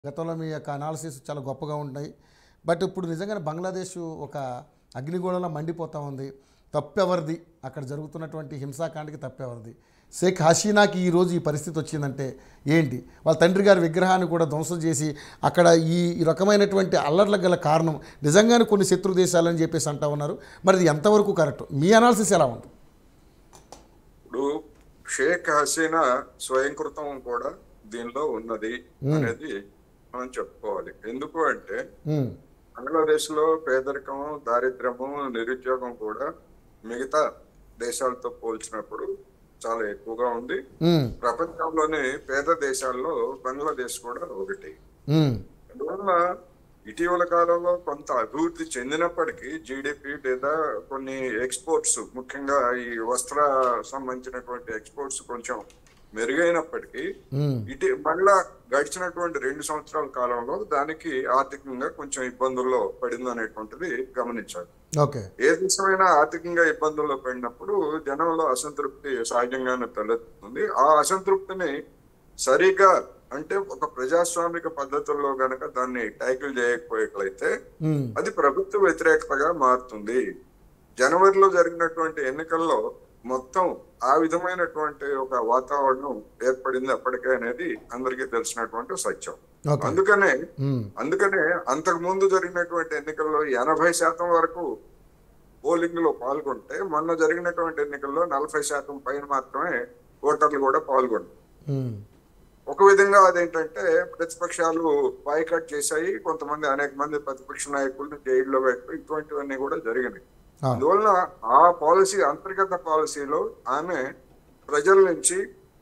గతంలో మీ యొక్క అనాలిసిస్ చాలా గొప్పగా ఉంటాయి బట్ ఇప్పుడు నిజంగానే బంగ్లాదేశ్ ఒక అగ్నిగోళంలో మండిపోతూ ఉంది తప్పెవరిది అక్కడ జరుగుతున్నటువంటి హింసాకాండకి తప్పెవరిది షేక్ హసీనాకి ఈరోజు ఈ పరిస్థితి వచ్చిందంటే ఏంటి వాళ్ళ తండ్రి గారి విగ్రహాన్ని కూడా ధ్వంసం చేసి అక్కడ ఈ ఈ రకమైనటువంటి అల్లర్లకు గల కారణం నిజంగానే కొన్ని శత్రు దేశాలని చెప్పేసి అంటా ఉన్నారు మరి ఇది ఎంతవరకు కరెక్ట్ మీ అనాలిసిస్ ఎలా ఉంది ఇప్పుడు షేక్ హసీనా స్వయంకృతం కూడా దీనిలో ఉన్నది అనేది మనం చెప్పుకోవాలి ఎందుకు అంటే ఉమ్, బంగ్లాదేశ్ లో పేదరికం దారిద్ర్యము నిరుద్యోగం కూడా మిగతా దేశాలతో పోల్చినప్పుడు చాలా ఎక్కువగా ఉంది ఉమ్, ప్రపంచంలోని పేద దేశాల్లో బంగ్లాదేశ్ కూడా ఒకటి ఉమ్, అందువల్ల ఇటీవల కాలంలో కొంత అభివృద్ధి చెందినప్పటికీ జీడిపి లేదా కొన్ని ఎక్స్పోర్ట్స్ ముఖ్యంగా ఈ వస్త్ర సంబంధించినటువంటి ఎక్స్పోర్ట్స్ కొంచెం మెరుగైనప్పటికీ ఉమ్, ఇటీ మళ్ళా గడిచినటువంటి రెండు సంవత్సరాల కాలంలో దానికి ఆర్థికంగా కొంచెం ఇబ్బందుల్లో పడింది అనేటువంటిది గమనించాలి ఓకే ఏ దేశమైనా ఆర్థికంగా ఇబ్బందుల్లో పడినప్పుడు జనంలో అసంతృప్తి సహజంగానే తలెత్తుతుంది ఆ అసంతృప్తిని సరిగా అంటే ఒక ప్రజాస్వామిక పద్ధతుల్లో గనక దాన్ని ట్యాకిల్ చేయకపోయేట్లయితే ఉమ్, అది ప్రభుత్వ వ్యతిరేకతగా మారుతుంది జనవరిలో జరిగినటువంటి ఎన్నికల్లో మొత్తం ఆ విధమైనటువంటి ఒక వాతావరణం ఏర్పడింది అప్పటికే అనేది అందరికీ తెలిసినటువంటి సత్యం ఓకే అందుకనే ఉమ్, అందుకనే అంతకు ముందు జరిగినటువంటి ఎన్నికల్లో ఎనభై శాతం వరకు పోలింగ్ లో పాల్గొంటే మొన్న జరిగినటువంటి ఎన్నికల్లో నలభై శాతం పైన మాత్రమే ఓటర్లు కూడా పాల్గొన్నారు ఉమ్, ఒక విధంగా అదేంటంటే ప్రతిపక్షాలు బాయ్కట్ చేశాయి కొంతమంది అనేక మంది ప్రతిపక్ష నాయకులను జైల్లో పెట్టు ఇటువంటివన్నీ కూడా జరిగినాయి ఆ, అందువలన ఆ పాలసీ అంతర్గత పాలసీలో ఆమె ప్రజల నుంచి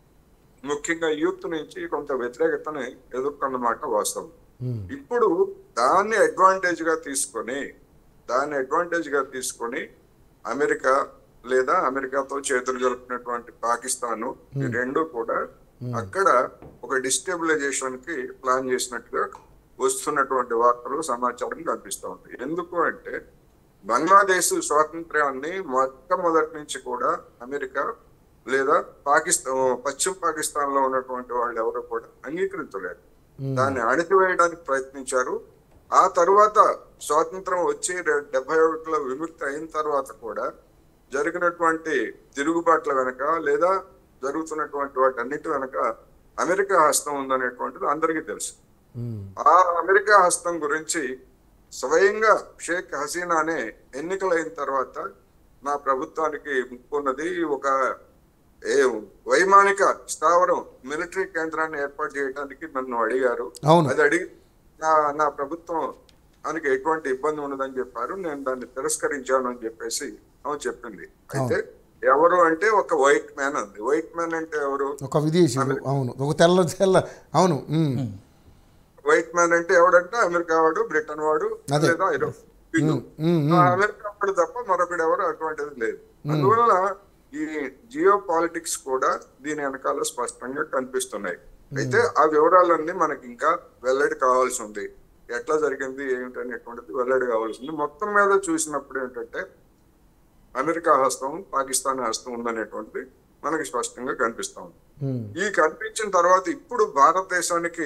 ముఖ్యంగా యూత్ నుంచి కొంత వ్యతిరేకతని ఎదుర్కొన్నమాట వాస్తవం ఉమ్, ఇప్పుడు దాన్ని అడ్వాంటేజ్ గా తీసుకొని దాన్ని అడ్వాంటేజ్ గా తీసుకొని అమెరికా లేదా అమెరికాతో చేతులు జరుపుతున్నటువంటి పాకిస్తాన్ ఈ రెండు కూడా అక్కడ ఒక డిస్టెబిలైజేషన్ కి ప్లాన్ చేసినట్టుగా వస్తున్నటువంటి వార్తలు సమాచారం కనిపిస్తా ఉంది ఎందుకు అంటే బంగ్లాదేశ్ స్వాతంత్ర్యాన్ని మొట్టమొదటి నుంచి కూడా అమెరికా లేదా పాకిస్తాన్ పశ్చిమ పాకిస్తాన్ లో ఉన్నటువంటి వాళ్ళు ఎవరు కూడా అంగీకరించలేరు దాన్ని అణిచివేయడానికి ప్రయత్నించారు ఆ తరువాత స్వాతంత్రం వచ్చి రె- డెబ్బై ఒకటిలో విముక్తి అయిన తర్వాత కూడా జరిగినటువంటి తిరుగుబాట్ల వెనక లేదా జరుగుతున్నటువంటి వాటన్నిటి వెనక అమెరికా హస్తం ఉందనేటువంటిది అందరికీ తెలుసు ఉమ్, ఆ అమెరికా హస్తం గురించి స్వయంగా షేక్ హసీనానే ఎన్నికలైన తర్వాత నా ప్రభుత్వానికి ముక్కున్నది ఒక ఏ వైమానిక స్థావరం మిలిటరీ కేంద్రాన్ని ఏర్పాటు చేయడానికి నన్ను అడిగారు అవును అది అడిగి నా నా ప్రభుత్వం దానికి ఎటువంటి ఇబ్బంది ఉండదని చెప్పారు నేను దాన్ని తిరస్కరించాను అని చెప్పేసి ఆమె చెప్పింది అయితే ఎవరు అంటే ఒక వైట్ మ్యాన్ అంది వైట్ మ్యాన్ అంటే ఎవరు ఒక విదేశీయుడు అవును ఒక తెల్ల తెల్ల అవును ఉమ్, వైట్ మ్యాన్ అంటే ఎవడంటే అమెరికా వాడు బ్రిటన్ వాడు అదే. లేదా ఐరోప్ వీళ్ళు. ఉమ్, ఆ అమెరికా వాడు తప్ప మరొకడు ఎవరు అటువంటిది లేదు అందువల్ల ఈ జియో పాలిటిక్స్ కూడా దీని వెనకాల స్పష్టంగా కనిపిస్తున్నాయి అయితే ఆ వివరాలన్నీ మనకి ఇంకా వెల్లడి కావాల్సి ఉంది ఎట్లా జరిగింది ఏమిటి అనేటువంటిది వెల్లడి కావాల్సి ఉంది మొత్తం మీద చూసినప్పుడు ఏంటంటే అమెరికా హస్తం పాకిస్తాన్ హస్తం ఉందనేటువంటిది మనకి స్పష్టంగా కనిపిస్తా ఉంది ఉమ్, ఈ కనిపించిన తర్వాత ఇప్పుడు భారతదేశానికి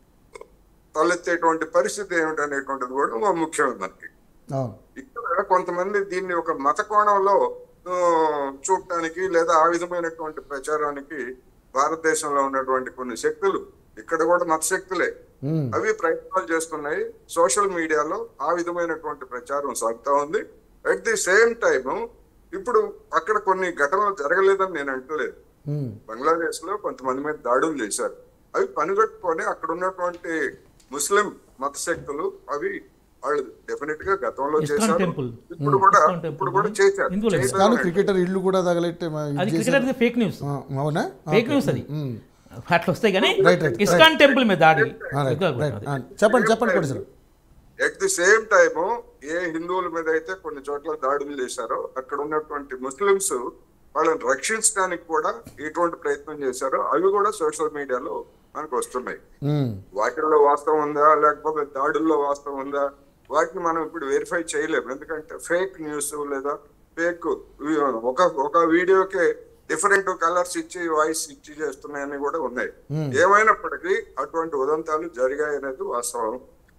తలెత్తేటువంటి పరిస్థితి ఏమిటనేటువంటిది కూడా ఒక ముఖ్యమైన మనకి అవును ఇక్కడ కొంతమంది దీన్ని ఒక మత కోణంలో ఆ, చూడటానికి లేదా ఆ విధమైనటువంటి ప్రచారానికి భారతదేశంలో ఉన్నటువంటి కొన్ని శక్తులు ఇక్కడ కూడా మత శక్తులే ఉమ్, అవి ప్రయత్నాలు చేస్తున్నాయి సోషల్ మీడియాలో ఆ విధమైనటువంటి ప్రచారం సాగుతా ఉంది అట్ ది సేమ్ టైం ఇప్పుడు అక్కడ కొన్ని ఘటనలు జరగలేదని నేను అంటలేదు ఉమ్, బంగ్లాదేశ్ లో కొంతమంది మీద దాడులు చేశారు అవి పనిగట్టుకొని అక్కడ ఉన్నటువంటి ముస్లిం మత శక్తులు అవి వాళ్ళు డెఫినెట్ గా గతంలో ఇస్కాన్ చేశారు టెంపుల్. ఇప్పుడు కూడా ఇస్కాన్ టెంపుల్ ఇప్పుడు కూడా చేశారు హిందువులే. చేశారు కానీ అంటే క్రికెటర్ ఇల్లు కూడా తగలెట్టి మ- ఇది అది చేశారు. క్రికెట్ ఫేక్ న్యూస్ ఆ, అవునా ఫేక్ న్యూస్ అది ఉమ్, అట్లా వస్తాయి కానీ Right, right, ఇస్కాన్ టెంపుల్ మీద దాడి ఆ, రైట్, ఎక్కువ రైట్. అది. ఆ, చెప్పండి చెప్పండి కూడా sir at the same time ఏ హిందువుల మీద అయితే కొన్ని చోట్ల దాడులు చేశారో అక్కడ ఉన్నటువంటి ముస్లిమ్స్ వాళ్ళని రక్షించడానికి కూడా ఎటువంటి ప్రయత్నం చేశారో అవి కూడా సోషల్ మీడియాలో మనకు వస్తున్నాయి ఉమ్, వాటిల్లో వాస్తవం ఉందా లేకపోతే దాడుల్లో వాస్తవం ఉందా వాటిని మనం ఇప్పుడు వెరిఫై చేయలేము ఎందుకంటే ఫేక్ న్యూస్ లేదా ఫేక్ ఒక ఒక వీడియోకే డిఫరెంట్ కలర్స్ ఇచ్చి వాయిస్ ఇచ్చి చేస్తున్నాయని కూడా ఉన్నాయి ఏమైనప్పటికీ అటువంటి ఉదంతాలు జరిగాయి అనేది వాస్తవం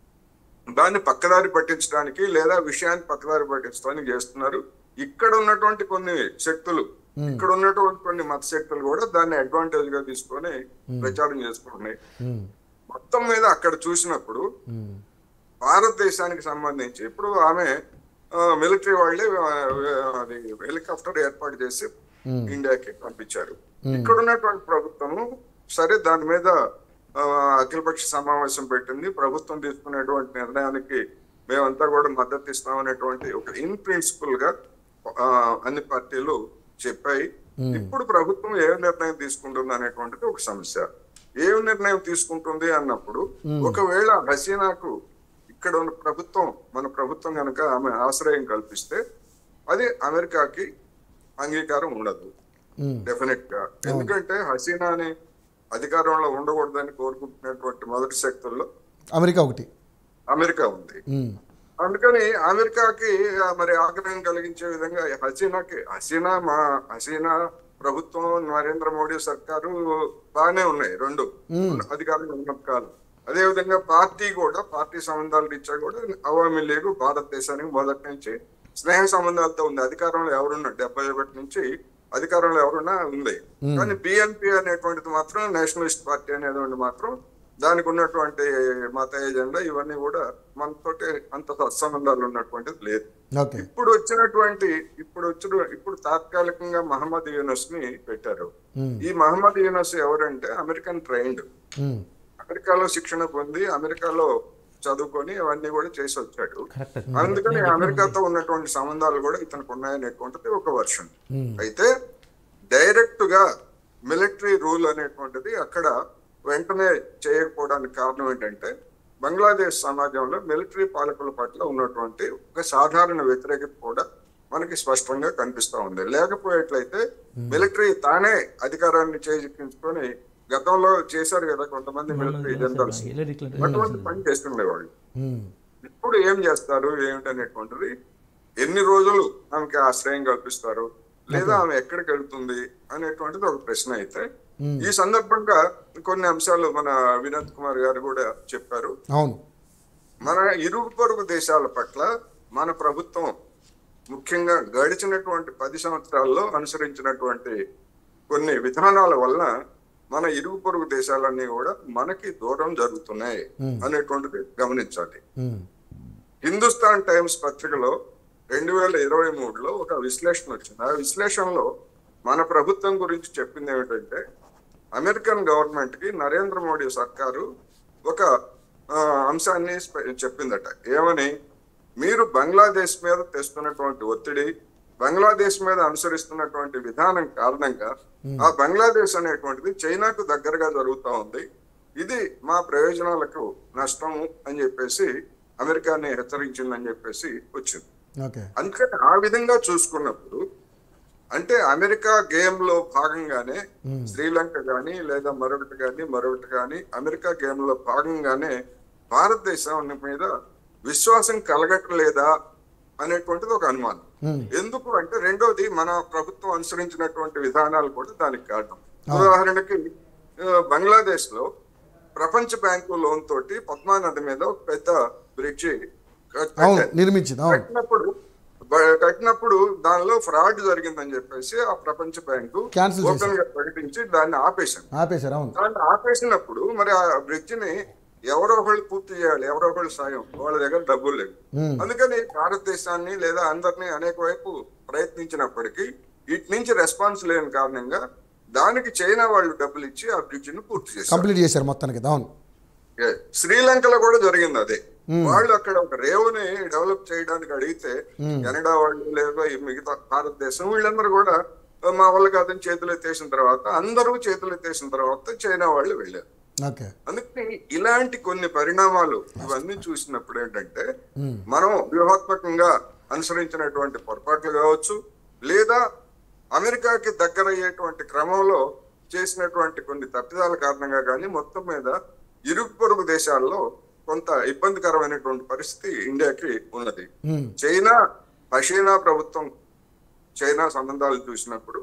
దాన్ని పక్కదారి పట్టించడానికి లేదా విషయాన్ని పక్కదారి పట్టించడానికి చేస్తున్నారు ఇక్కడ ఉన్నటువంటి కొన్ని శక్తులు ఇక్కడ ఉన్నటువంటి కొన్ని మత శక్తులు కూడా దాన్ని అడ్వాంటేజ్ గా తీసుకొని ప్రచారం చేసుకుంటున్నాయి ఉమ్, మొత్తం మీద అక్కడ చూసినప్పుడు ఉమ్, భారతదేశానికి సంబంధించి ఇప్పుడు ఆమె మిలిటరీ వాళ్ళే ఆ, అది హెలికాప్టర్ ఏర్పాటు చేసి ఇండియాకి పంపించారు ఇక్కడ ఉన్నటువంటి ప్రభుత్వము సరే దాని మీద ఆ, అఖిలపక్ష సమావేశం పెట్టింది ప్రభుత్వం తీసుకునేటువంటి నిర్ణయానికి మేమంతా కూడా మద్దతు ఇస్తామనేటువంటి ఒక ఇన్ ప్రిన్సిపల్ గా ఆ, అన్ని పార్టీలు చెప్పాయి ఇప్పుడు ప్రభుత్వం ఏ నిర్ణయం తీసుకుంటుంది అనేటువంటిది ఒక సమస్య ఏ నిర్ణయం తీసుకుంటుంది అన్నప్పుడు ఒకవేళ హసీనాకు ఇక్కడ ఉన్న ప్రభుత్వం మన ప్రభుత్వం కనుక ఆమె ఆశ్రయం కల్పిస్తే అది అమెరికాకి అంగీకారం ఉండదు ఉమ్, డెఫినెట్ గా ఎందుకంటే హసీనాని అధికారంలో ఉండకూడదని కోరుకుంటున్నటువంటి మొదటి శక్తుల్లో అమెరికా ఒకటి అమెరికా ఉంది ఉమ్, అందుకని అమెరికాకి ఆ, మరి ఆగ్రహం కలిగించే విధంగా హసీనాకి హసీనా మా హసీనా ప్రభుత్వం నరేంద్ర మోడీ సర్కారు బాగానే ఉన్నాయి రెండు అధికారంలో ఉన్న కాలం అదే విధంగా పార్టీ కూడా పార్టీ సంబంధాలు రీత్యా కూడా అవామీ లీగ్ భారతదేశానికి మొదటి నుంచి స్నేహ సంబంధాలతో ఉంది అధికారంలో ఎవరున్నా డెబ్బై ఒకటి నుంచి అధికారంలో ఎవరున్నా ఉంది కానీ బిఎన్పి అనేటువంటిది మాత్రం నేషనలిస్ట్ పార్టీ అనేది మాత్రం దానికి ఉన్నటువంటి మత ఎజెండా ఇవన్నీ కూడా మనతోటి అంత సత్సంబంధాలు ఉన్నటువంటిది లేదు ఓకే ఇప్పుడు వచ్చినటువంటి ఇప్పుడు వచ్చిన ఇప్పుడు తాత్కాలికంగా మహమ్మద్ యూనస్ ని పెట్టారు ఉమ్, ఈ మహమ్మద్ యూనస్ ఎవరంటే అమెరికన్ ట్రైన్డ్ ఉమ్, అమెరికాలో శిక్షణ పొంది అమెరికాలో చదువుకొని అవన్నీ కూడా చేసి వచ్చాడు కరెక్ట్ అందుకని అమెరికాతో ఉన్నటువంటి సంబంధాలు కూడా ఇతనికి ఉన్నాయనేటువంటిది ఒక వర్షన్ ఉమ్, అయితే డైరెక్ట్ గా మిలిటరీ రూల్ అనేటువంటిది అక్కడ వెంటనే చేయకపోవడానికి కారణం ఏంటంటే బంగ్లాదేశ్ సమాజంలో మిలిటరీ పాలకుల పట్ల ఉన్నటువంటి ఒక సాధారణ వ్యతిరేకత కూడా మనకి స్పష్టంగా కనిపిస్తా ఉంది లేకపోయేట్లయితే మిలిటరీ తానే అధికారాన్ని చేజిక్కించుకొని గతంలో చేశారు కదా కొంతమంది మిలిటరీ జనరల్స్ హిల్లరీ క్లింటన్ అటువంటి పని చేస్తుండేవాళ్ళు ఉమ్, ఇప్పుడు ఏం చేస్తారు ఏమిటనేటువంటిది ఎన్ని రోజులు ఆమెకి ఆశ్రయం కల్పిస్తారు లేదా ఆమె ఎక్కడికి వెళ్తుంది అనేటువంటిది ఒక ప్రశ్న అయితే ఈ సందర్భంగా కొన్ని అంశాలు మన వినోద్ కుమార్ గారు కూడా చెప్పారు అవును మన ఇరుగు పొరుగు దేశాల పట్ల మన ప్రభుత్వం ముఖ్యంగా గడిచినటువంటి పది సంవత్సరాల్లో అనుసరించినటువంటి కొన్ని విధానాల వల్ల మన ఇరుగు పొరుగు దేశాలన్నీ కూడా మనకి దూరం జరుగుతున్నాయి అనేటువంటిది గమనించాలి ఉమ్, హిందుస్థాన్ టైమ్స్ పత్రికలో రెండు వేల ఇరవై మూడులో ఒక విశ్లేషణ వచ్చింది ఆ విశ్లేషణలో మన ప్రభుత్వం గురించి చెప్పింది ఏమిటంటే అమెరికన్ గవర్నమెంట్ కి నరేంద్ర మోడీ సర్కారు ఒక ఆ, అంశాన్ని స్ప- చెప్పిందట ఏమని మీరు బంగ్లాదేశ్ మీద తెస్తున్నటువంటి ఒత్తిడి బంగ్లాదేశ్ మీద అనుసరిస్తున్నటువంటి విధానం కారణంగా ఆ బంగ్లాదేశ్ అనేటువంటిది చైనాకు దగ్గరగా జరుగుతా ఉంది ఇది మా ప్రయోజనాలకు నష్టము అని చెప్పేసి అమెరికాని హెచ్చరించిందని చెప్పేసి వచ్చింది ఓకే అందుకని ఆ విధంగా చూసుకున్నప్పుడు అంటే అమెరికా గేమ్ లో భాగంగానే శ్రీలంక గాని లేదా మరొకటి గాని మరొకటి గాని అమెరికా గేమ్ లో భాగంగానే భారతదేశం మీద విశ్వాసం కలగట్లేదా అనేటువంటిది ఒక అనుమానం ఎందుకు అంటే రెండోది మన ప్రభుత్వం అనుసరించినటువంటి విధానాలు కూడా దానికి కారణం ఉదాహరణకి ఆ, బంగ్లాదేశ్ లో ప్రపంచ బ్యాంకు లోన్ తోటి పద్మా నది మీద ఒక పెద్ద బ్రిడ్జి అవును నిర్మించింది అవును కట్టినప్పుడు బ- కట్టినప్పుడు దానిలో ఫ్రాడ్ జరిగిందని చెప్పేసి ఆ ప్రపంచ బ్యాంకు Cancel ఓపెన్ గా ప్రకటించి దాన్ని ఆపేశాం ఆపేశారు అవును దాన్ని ఆపేసినప్పుడు మరి ఆ బ్రిడ్జ్ ని ఎవరో ఒకళ్ళు పూర్తి చేయాలి ఎవరో ఒకళ్ళు సాయం వాళ్ళ దగ్గర డబ్బులు లేవు Hmm. అందుకని భారతదేశాన్ని లేదా అందరినీ అనేక వైపు ప్రయత్నించినప్పటికీ ఇటు నుంచి రెస్పాన్స్ లేని కారణంగా దానికి చైనా వాళ్ళు డబ్బులు ఇచ్చి ఆ బ్రిడ్జ్ ని పూర్తి చేశారు కంప్లీట్ చేశారు మొత్తానికి అవును ఏ, శ్రీలంకలో కూడా జరిగింది అదే వాళ్ళు అక్కడ ఒక రేవుని డెవలప్ చేయడానికి అడిగితే కెనడా వాళ్ళు లేదా ఈ మిగతా భారతదేశం వీళ్ళందరూ కూడా "ఆ, మా వల్ల కాదని చేతులు ఎత్తేసిన తర్వాత అందరూ చేతులు ఎత్తేసిన తర్వాత చైనా వాళ్ళు వెళ్ళారు ఓకే అందుకని ఇలాంటి కొన్ని పరిణామాలు ఇవన్నీ చూసినప్పుడు ఏంటంటే మనం వ్యూహాత్మకంగా అనుసరించినటువంటి పొరపాట్లు కావచ్చు లేదా అమెరికాకి దగ్గరయ్యేటువంటి క్రమంలో చేసినటువంటి కొన్ని తప్పిదాల కారణంగా కానీ మొత్తం మీద ఇరుగు పొరుగు దేశాల్లో కొంత ఇబ్బందికరమైనటువంటి పరిస్థితి ఇండియాకి ఉన్నది ఉమ్, చైనా హషీనా ప్రభుత్వం చైనా సంబంధాలు చూసినప్పుడు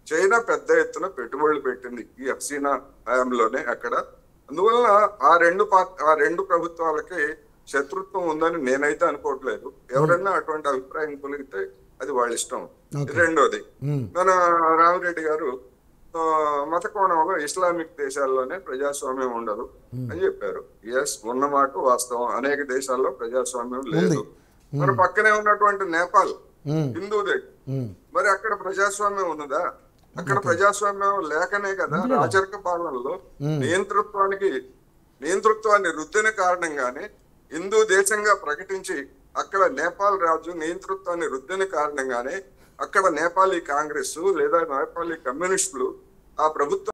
చైనా పెద్ద ఎత్తున పెట్టుబడులు పెట్టింది ఈ హసీనా హయాంలోనే అక్కడ అందువల్ల ఆ రెండు పార్ట్ ఆ రెండు ప్రభుత్వాలకి శత్రుత్వం ఉందని నేనైతే అనుకోవట్లేదు ఎవరన్నా అటువంటి అభిప్రాయం కలిగితే అది వాళ్ళ ఇష్టం Okay. రెండోది ఉమ్, మన రామిరెడ్డి గారు ఆ, మత కోణంలో ఇస్లామిక్ దేశాల్లోనే ప్రజాస్వామ్యం ఉండదు అని చెప్పారు ఎస్ ఉన్న మాట వాస్తవం అనేక దేశాల్లో ప్రజాస్వామ్యం లేదు మన పక్కనే ఉన్నటువంటి నేపాల్ ఉమ్, హిందూ దేశం ఉమ్, మరి అక్కడ ప్రజాస్వామ్యం ఉన్నదా అక్కడ ప్రజాస్వామ్యం లేకనే కదా రాచరిక పాలనలో నియంతృత్వానికి నియంతృత్వాన్ని రుద్దిన కారణంగానే హిందూ దేశంగా ప్రకటించి అక్కడ నేపాల్ రాజు నియంతృత్వాన్ని రుద్దిన కారణంగానే అక్కడ నేపాలీ కాంగ్రెస్ లేదా నేపాలీ కమ్యూనిస్టులు ఆ ప్రభుత్వం